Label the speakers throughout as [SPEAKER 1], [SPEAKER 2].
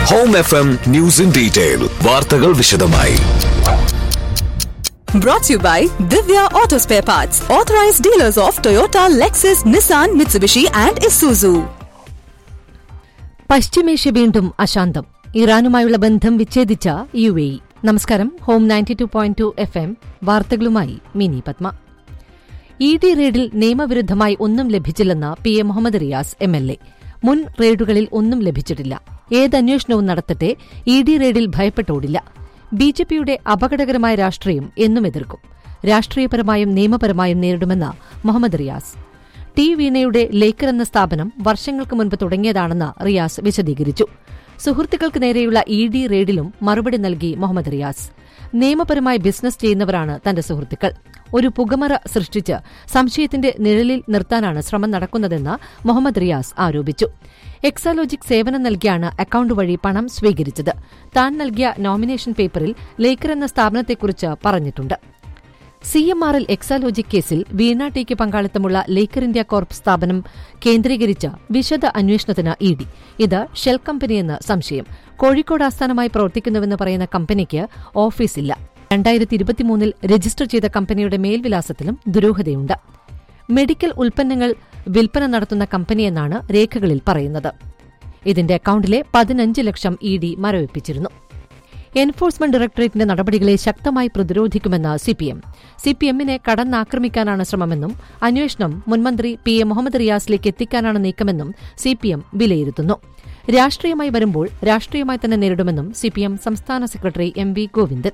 [SPEAKER 1] Home F M news in detail വാർത്തകൾ വിശദമായി
[SPEAKER 2] Brought to you by Divya Auto Spare Parts, authorized dealers of Toyota, Lexus, Nissan, Mitsubishi, and Isuzu.
[SPEAKER 3] പശ്ചിമേഷ്യ വീണ്ടും അശാന്തം ഇറാനുമായുള്ള ബന്ധം വിച്ഛേദിച്ച U A E നമസ്കാരം Home ninety two point two F M വാർത്തകളുമായി Mini Padma E D റെയ്ഡിൽ നിയമവിരുദ്ധമായി ഒന്നും ലഭിച്ചില്ലെന്ന് P A Muhammad Riyas M L A മുൻ റെയ്ഡുകളിൽ ഒന്നും ലഭിച്ചിട്ടില്ല ഏതന്വേഷണവും നടത്തട്ടെ ഇ ഡി റെയ്ഡിൽ ഭയപ്പെട്ടോടില്ല ബി ജെ പിയുടെ അപകടകരമായ രാഷ്ട്രീയം എന്നും എതിർക്കും രാഷ്ട്രീയപരമായും നിയമപരമായും നേരിടുമെന്ന് മുഹമ്മദ് റിയാസ് ടി വീണയുടെ ലേക്കർ എന്ന സ്ഥാപനം വർഷങ്ങൾക്ക് മുൻപ് തുടങ്ങിയതാണെന്ന് റിയാസ് വിശദീകരിച്ചു സുഹൃത്തുക്കൾക്ക് നേരെയുള്ള ഇ ഡി റെയ്ഡിലും മറുപടി നൽകി മുഹമ്മദ് റിയാസ് നിയമപരമായി ബിസിനസ് ചെയ്യുന്നവരാണ് തന്റെ സുഹൃത്തുക്കൾ ഒരു പുകമറ സൃഷ്ടിച്ച് സംശയത്തിന്റെ നിഴലിൽ നിർത്താനാണ് ശ്രമം നടക്കുന്നതെന്ന് മുഹമ്മദ് റിയാസ് ആരോപിച്ചു എക്സാലോജിക് സേവനം നൽകിയാണ് അക്കൌണ്ട് വഴി പണം സ്വീകരിച്ചത് താൻ നൽകിയ നോമിനേഷൻ പേപ്പറിൽ ലേക്കർ എന്ന സ്ഥാപനത്തെക്കുറിച്ച് പറഞ്ഞിട്ടുണ്ട് സി എം ആറിൽ എക്സാലോജിക് കേസിൽ വീണ ടിക്ക് പങ്കാളിത്തമുള്ള ലേക്കർ ഇന്ത്യ കോർപ്പ് സ്ഥാപനം കേന്ദ്രീകരിച്ച വിശദ അന്വേഷണത്തിന് ഇ ഡി ഇത് ഷെൽ കമ്പനിയെന്ന് സംശയം കോഴിക്കോട് ആസ്ഥാനമായി പ്രവർത്തിക്കുന്നുവെന്ന് പറയുന്ന കമ്പനിക്ക് ഓഫീസില്ല രണ്ടായിരത്തി ഇരുപത്തിമൂന്നിൽ രജിസ്റ്റർ ചെയ്ത കമ്പനിയുടെ മേൽവിലാസത്തിലും ദുരൂഹതയുണ്ട് മെഡിക്കൽ ഉൽപ്പന്നങ്ങൾ വിൽപ്പന നടത്തുന്ന കമ്പനിയെന്നാണ് രേഖകളിൽ പറയുന്നത് ഇതിന്റെ അക്കൌണ്ടിലെ പതിനഞ്ച് ലക്ഷം ഇ ഡി മരവിപ്പിച്ചിരുന്നു എൻഫോഴ്സ്മെന്റ് ഡയറക്ടറേറ്റിന്റെ നടപടികളെ ശക്തമായി പ്രതിരോധിക്കുമെന്ന് സിപിഎം സിപിഎമ്മിനെ കടന്നാക്രമിക്കാനാണ് ശ്രമമെന്നും അന്വേഷണം മുൻമന്ത്രി പി എ മുഹമ്മദ് റിയാസിലേക്ക് എത്തിക്കാനാണ് നീക്കമെന്നും സിപിഎം വിലയിരുത്തുന്നു രാഷ്ട്രീയമായി വരുമ്പോൾ രാഷ്ട്രീയമായി തന്നെ നേരിടുമെന്നും സിപിഎം സംസ്ഥാന secretary M V Govindan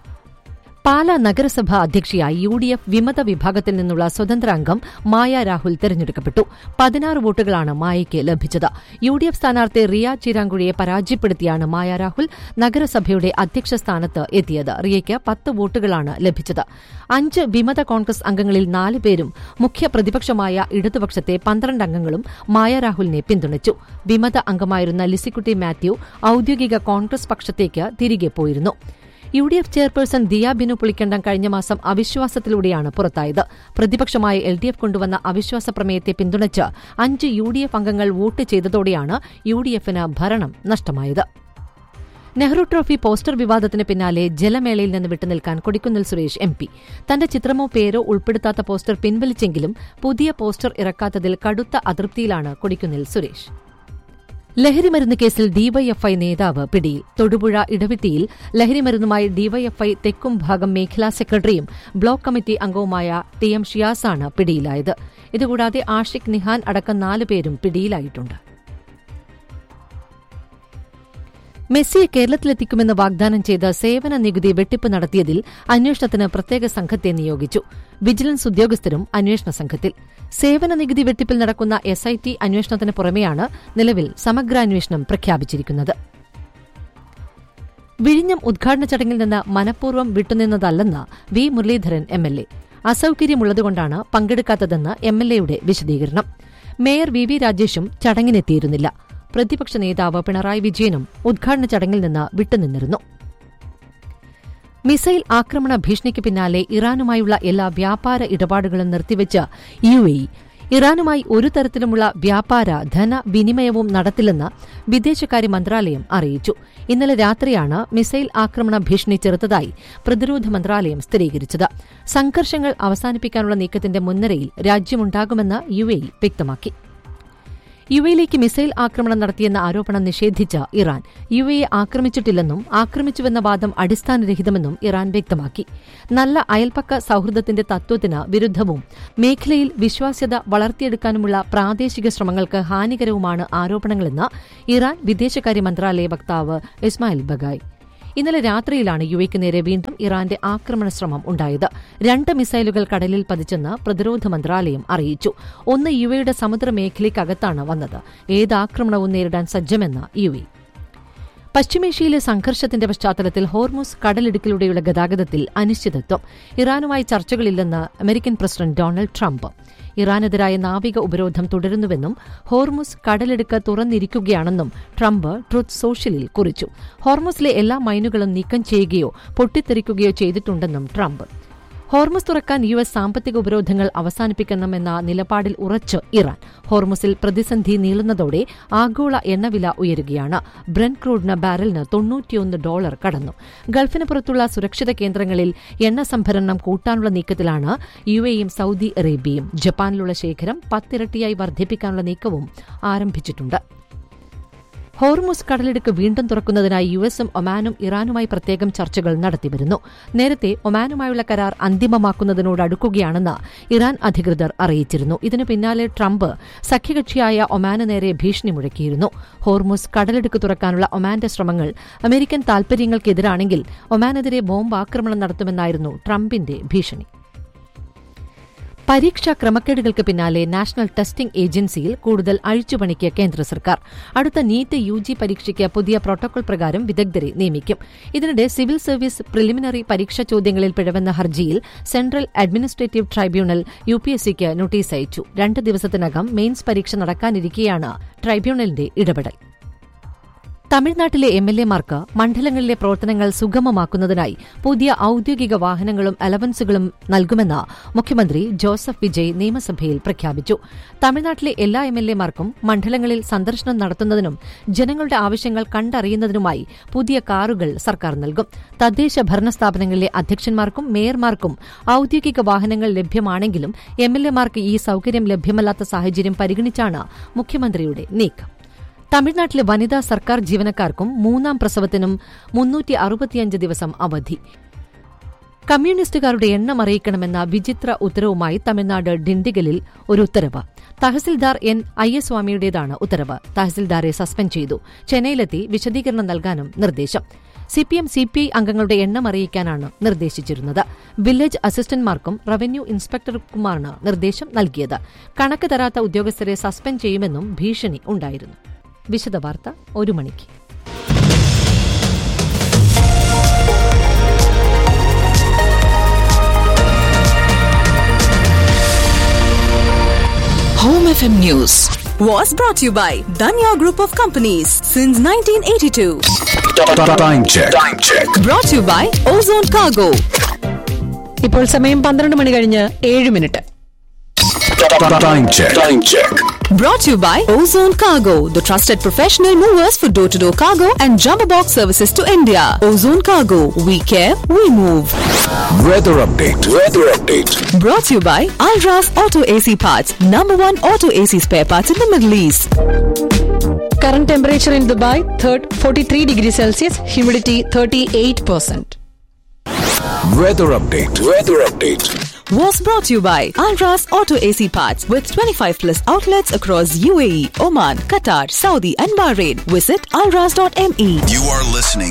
[SPEAKER 3] Pala നഗരസഭ അധ്യക്ഷയായി യു ഡി എഫ് വിമത വിഭാഗത്തിൽ നിന്നുള്ള സ്വതന്ത്ര അംഗം മായ രാഹുൽ തെരഞ്ഞെടുക്കപ്പെട്ടു പതിനാറ് വോട്ടുകളാണ് മായയ്ക്ക് ലഭിച്ചത് യു ഡി എഫ് സ്ഥാനാർത്ഥി റിയ ചിരാങ്കുഴിയെ പരാജയപ്പെടുത്തിയാണ് മായ രാഹുൽ നഗരസഭയുടെ അധ്യക്ഷ സ്ഥാനത്ത് എത്തിയത് റിയയ്ക്ക് പത്ത് വോട്ടുകളാണ് ലഭിച്ചത് അഞ്ച് വിമത കോൺഗ്രസ് അംഗങ്ങളിൽ നാല് പേരും മുഖ്യ പ്രതിപക്ഷമായ ഇടതുപക്ഷത്തെ പന്ത്രണ്ട് അംഗങ്ങളും മായ രാഹുലിനെ പിന്തുണച്ചു വിമത അംഗമായിരുന്ന ലിസിക്കുട്ടി മാത്യു ഔദ്യോഗിക കോൺഗ്രസ് പക്ഷത്തേക്ക് തിരികെ പോയിരുന്നു U D F chairperson Diya Binu Pulikkandam കഴിഞ്ഞ മാസം അവിശ്വാസത്തിലൂടെയാണ് പുറത്തായത് പ്രതിപക്ഷമായ എൽ ഡി എഫ് കൊണ്ടുവന്ന അവിശ്വാസ പ്രമേയത്തെ പിന്തുണച്ച് അഞ്ച് യു ഡി എഫ് അംഗങ്ങൾ വോട്ട് ചെയ്തതോടെയാണ് യു ഡി എഫിന് ഭരണം നഷ്ടമായത് നെഹ്റു ട്രോഫി പോസ്റ്റർ വിവാദത്തിന് പിന്നാലെ ജലമേളയിൽ നിന്ന് വിട്ടുനിൽക്കാൻ കൊടിക്കുന്നിൽ സുരേഷ് എം പി തന്റെ ചിത്രമോ പേരോ ഉൾപ്പെടുത്താത്ത പോസ്റ്റർ പിൻവലിച്ചെങ്കിലും പുതിയ പോസ്റ്റർ ഇറക്കാത്തതിൽ കടുത്ത അതൃപ്തിയിലാണ് കൊടിക്കുന്നിൽ സുരേഷ് ലഹരിമരുന്ന് കേസിൽ ഡിവൈഎഫ്ഐ നേതാവ് പിടിയിൽ തൊടുപുഴ ഇടവിട്ടിയിൽ ലഹരിമരുന്നുമായി ഡിവൈഎഫ്ഐ തെക്കും ഭാഗം മേഖലാ സെക്രട്ടറിയും ബ്ലോക്ക് കമ്മിറ്റി അംഗവുമായ ടി എം ഷിയാസാണ് പിടിയിലായത് ഇതുകൂടാതെ ആഷിഖ് നിഹാൻ അടക്കം നാല് പേരും പിടിയിലായിട്ടുണ്ട് മെസ്സിയെ കേരളത്തിലെത്തിക്കുമെന്ന് വാഗ്ദാനം ചെയ്ത സേവന നികുതി വെട്ടിപ്പ് നടത്തിയതിൽ അന്വേഷണത്തിന് പ്രത്യേക സംഘത്തെ നിയോഗിച്ചു വിജിലൻസ് ഉദ്യോഗസ്ഥരും അന്വേഷണ സംഘത്തിൽ സേവന നികുതി വെട്ടിപ്പിൽ നടക്കുന്ന എസ് ഐ ടി അന്വേഷണത്തിന് പുറമെയാണ് നിലവിൽ സമഗ്രാന്വേഷണം പ്രഖ്യാപിച്ചിരിക്കുന്നത് വിഴിഞ്ഞം ഉദ്ഘാടന ചടങ്ങിൽ നിന്ന് മനഃപൂർവ്വം വിട്ടുനിന്നതല്ലെന്ന് V Muraleedharan M L A അസൌകര്യമുള്ളതുകൊണ്ടാണ് പങ്കെടുക്കാത്തതെന്ന് എം എൽ എയുടെ വിശദീകരണം മേയർ വി വി രാജേഷും ചടങ്ങിനെത്തിയിരുന്നില്ല പ്രതിപക്ഷ നേതാവ് പിണറായി വിജയനും ഉദ്ഘാടന ചടങ്ങിൽ നിന്ന് വിട്ടുനിന്നിരുന്നു മിസൈൽ ആക്രമണ ഭീഷണിക്ക് പിന്നാലെ ഇറാനുമായുള്ള എല്ലാ വ്യാപാര ഇടപാടുകളും നിർത്തിവെച്ച് യു എ ഇ ഇറാനുമായി ഒരു തരത്തിലുമുള്ള വ്യാപാര ധന വിനിമയവും നടത്തില്ലെന്ന് വിദേശകാര്യ മന്ത്രാലയം അറിയിച്ചു ഇന്നലെ രാത്രിയാണ് മിസൈൽ ആക്രമണ ഭീഷണി ചെറുത്തതായി പ്രതിരോധ മന്ത്രാലയം സ്ഥിരീകരിച്ചത് സംഘർഷങ്ങൾ അവസാനിപ്പിക്കാനുള്ള നീക്കത്തിന്റെ മുൻനിരയിൽ രാജ്യമുണ്ടാകുമെന്ന് യു എ ഇ വ്യക്തമാക്കി യു എയിലേക്ക് മിസൈൽ ആക്രമണം നടത്തിയെന്ന ആരോപണം നിഷേധിച്ച ഇറാൻ യു എയെ ആക്രമിച്ചിട്ടില്ലെന്നും ആക്രമിച്ചുവെന്ന വാദം അടിസ്ഥാനരഹിതമെന്നും ഇറാൻ വ്യക്തമാക്കി നല്ല അയൽപക്ക സൌഹൃദത്തിന്റെ തത്വത്തിന് വിരുദ്ധവും മേഖലയിൽ വിശ്വാസ്യത വളർത്തിയെടുക്കാനുമുള്ള പ്രാദേശിക ശ്രമങ്ങൾക്ക് ഹാനികരവുമാണ് ആരോപണങ്ങളെന്ന് ഇറാൻ വിദേശകാര്യ മന്ത്രാലയ വക്താവ് ഇസ്മായിൽ ബഗായ് ഇന്നലെ രാത്രിയിലാണ് യു എക്ക് നേരെ വീണ്ടും ഇറാന്റെ ആക്രമണ ശ്രമം ഉണ്ടായത് രണ്ട് മിസൈലുകൾ കടലിൽ പതിച്ചെന്ന് പ്രതിരോധ മന്ത്രാലയം അറിയിച്ചു ഒന്ന് യു എയുടെ സമുദ്രമേഖലയ്ക്കകത്താണ് വന്നത് ഏത് ആക്രമണവും നേരിടാൻ സജ്ജമെന്ന് യു എ പശ്ചിമേഷ്യയിലെ സംഘർഷത്തിന്റെ പശ്ചാത്തലത്തിൽ ഹോർമുസ് കടലിടുക്കിലൂടെയുള്ള ഗതാഗതത്തിൽ അനിശ്ചിതത്വം ഇറാനുമായി ചർച്ചകളില്ലെന്ന് അമേരിക്കൻ പ്രസിഡന്റ് ഡൊണാൾഡ് ട്രംപ് ഇറാനെതിരായ നാവിക ഉപരോധം തുടരുന്നുവെന്നും ഹോർമുസ് കടലിടുക്ക് തുറന്നിരിക്കുകയാണെന്നും ട്രംപ് ട്രുത്ത് സോഷ്യലിൽ കുറിച്ചു ഹോർമുസിലെ എല്ലാ മൈനുകളും നീക്കം ചെയ്യുകയോ പൊട്ടിത്തെറിക്കുകയോ ചെയ്തിട്ടുണ്ടെന്നും ട്രംപ് ഹോർമുസ് തുറക്കാൻ യു എസ് സാമ്പത്തിക ഉപരോധങ്ങൾ അവസാനിപ്പിക്കണമെന്ന നിലപാടിൽ ഉറച്ച് ഇറാൻ ഹോർമുസിൽ പ്രതിസന്ധി നീളുന്നതോടെ ആഗോള എണ്ണവില ഉയരുകയാണ് ബ്രന്റ് ക്രൂഡിന് ബാരലിന് തൊണ്ണൂറ്റിയൊന്ന് ഡോളർ കടന്നു ഗൾഫിന് പുറത്തുള്ള സുരക്ഷിത കേന്ദ്രങ്ങളിൽ എണ്ണ സംഭരണം കൂട്ടാനുള്ള നീക്കത്തിലാണ് യു എയും സൌദി അറേബ്യയും ജപ്പാനിലുള്ള ശേഖരം പത്തിരട്ടിയായി വർദ്ധിപ്പിക്കാനുള്ള നീക്കവും ആരംഭിച്ചിട്ടുണ്ട് ഹോർമുസ് കടലിടുക്ക് വീണ്ടും തുറക്കുന്നതിനായി യു എസും ഒമാനും ഇറാനുമായി പ്രത്യേകം ചർച്ചകൾ നടത്തിവരുന്നു നേരത്തെ ഒമാനുമായുള്ള കരാർ അന്തിമമാക്കുന്നതിനോടടുക്കുകയാണെന്ന് ഇറാൻ അധികൃതർ അറിയിച്ചിരുന്നു ഇതിനു പിന്നാലെ ട്രംപ് സഖ്യകക്ഷിയായ ഒമാന് നേരെ ഭീഷണി മുഴക്കിയിരുന്നു ഹോർമുസ് കടലിടുക്ക് തുറക്കാനുള്ള ഒമാന്റെ ശ്രമങ്ങൾ അമേരിക്കൻ താൽപര്യങ്ങൾക്കെതിരാണെങ്കിൽ ഒമാനെതിരെ ബോംബാക്രമണം നടത്തുമെന്നായിരുന്നു ട്രംപിന്റെ ഭീഷണി പരീക്ഷാ ക്രമക്കേടുകൾക്ക് പിന്നാലെ നാഷണൽ ടെസ്റ്റിംഗ് ഏജൻസിയിൽ കൂടുതൽ അഴിച്ചുപണിക്ക് കേന്ദ്ര സർക്കാർ അടുത്ത നീറ്റ് യു ജി പരീക്ഷയ്ക്ക് പുതിയ പ്രോട്ടോകോൾ പ്രകാരം വിദഗ്ധരെ നിയമിക്കും ഇതിനിടെ സിവിൽ സർവീസ് പ്രിലിമിനറി പരീക്ഷാ ചോദ്യങ്ങളിൽ പിഴവെന്ന ഹർജിയിൽ central administrative tribunal U P S സിക്ക് നോട്ടീസ് അയച്ചു രണ്ട് ദിവസത്തിനകം മെയിൻസ് പരീക്ഷ നടക്കാനിരിക്കെയാണ് ട്രൈബ്യൂണലിന്റെ ഇടപെടൽ തമിഴ്നാട്ടിലെ എം എൽ എമാർക്ക് മണ്ഡലങ്ങളിലെ പ്രവർത്തനങ്ങൾ സുഗമമാക്കുന്നതിനായി പുതിയ ഔദ്യോഗിക വാഹനങ്ങളും അലവൻസുകളും നൽകുമെന്ന് മുഖ്യമന്ത്രി ജോസഫ് വിജയ് നിയമസഭയിൽ പ്രഖ്യാപിച്ചു തമിഴ്നാട്ടിലെ എല്ലാ എം എൽ എമാർക്കും മണ്ഡലങ്ങളിൽ സന്ദർശനം നടത്തുന്നതിനും ജനങ്ങളുടെ ആവശ്യങ്ങൾ കണ്ടറിയുന്നതിനുമായി പുതിയ കാറുകൾ സർക്കാർ നൽകും തദ്ദേശ ഭരണ സ്ഥാപനങ്ങളിലെ അധ്യക്ഷന്മാർക്കും മേയർമാർക്കും ഔദ്യോഗിക വാഹനങ്ങൾ ലഭ്യമാണെങ്കിലും എം എൽ എമാർക്ക് ഈ സൌകര്യം ലഭ്യമല്ലാത്ത സാഹചര്യം പരിഗണിച്ചാണ് മുഖ്യമന്ത്രിയുടെ നീക്കം തമിഴ്നാട്ടിലെ വനിതാ സർക്കാർ ജീവനക്കാർക്കും മൂന്നാം പ്രസവത്തിനും മുന്നൂറ്റി അറുപത്തിയഞ്ച് ദിവസം അവധി കമ്മ്യൂണിസ്റ്റുകാരുടെ എണ്ണം അറിയിക്കണമെന്ന വിചിത്ര ഉത്തരവുമായി തമിഴ്നാട് ഡിണ്ടിഗലിൽ ഒരു ഉത്തരവ് തഹസിൽദാർ എൻ അയ്യസ്വാമിയുടേതാണ് ഉത്തരവ് തഹസിൽദാരെ സസ്പെൻഡ് ചെയ്തു ചെന്നൈയിലെത്തി വിശദീകരണം നൽകാനും നിർദ്ദേശം സിപിഎം സിപിഐ അംഗങ്ങളുടെ എണ്ണം അറിയിക്കാനാണ് നിർദ്ദേശിച്ചിരുന്നത് വില്ലേജ് അസിസ്റ്റന്റ്മാർക്കും റവന്യൂ ഇൻസ്പെക്ടർക്കുമാണ് നിർദ്ദേശം നൽകിയത് കണക്ക് തരാത്ത ഉദ്യോഗസ്ഥരെ സസ്പെൻഡ് ചെയ്യുമെന്നും ഭീഷണി ഉണ്ടായിരുന്നു വിശദവാർത്ത ഒരു മണിക്ക്
[SPEAKER 2] Home FM News was brought to you by Danya Group of Companies since 1982.
[SPEAKER 1] Time check. Time check.
[SPEAKER 2] Brought to you by Ozone Cargo.
[SPEAKER 4] ഇപ്പോൾ സമയം പന്ത്രണ്ട് മണി കഴിഞ്ഞ് ഏഴ് minute
[SPEAKER 1] Time check. Time check.
[SPEAKER 2] Brought to you by Ozone Cargo, the trusted professional movers for door to door cargo and jumbo box services to India. Ozone Cargo, we care, we move.
[SPEAKER 1] Weather update. Weather update.
[SPEAKER 2] Brought to you by Alras Auto AC Parts, number one auto AC spare parts in the Middle East.
[SPEAKER 4] Current temperature in Dubai third forty three degree Celsius humidity thirty eight percent
[SPEAKER 1] Weather update. Weather update.
[SPEAKER 2] Was brought to you by Alras Auto AC Parts with 25 plus outlets across UAE, Oman, Qatar, Saudi, and Bahrain. Visit alras.me.
[SPEAKER 5] You are listening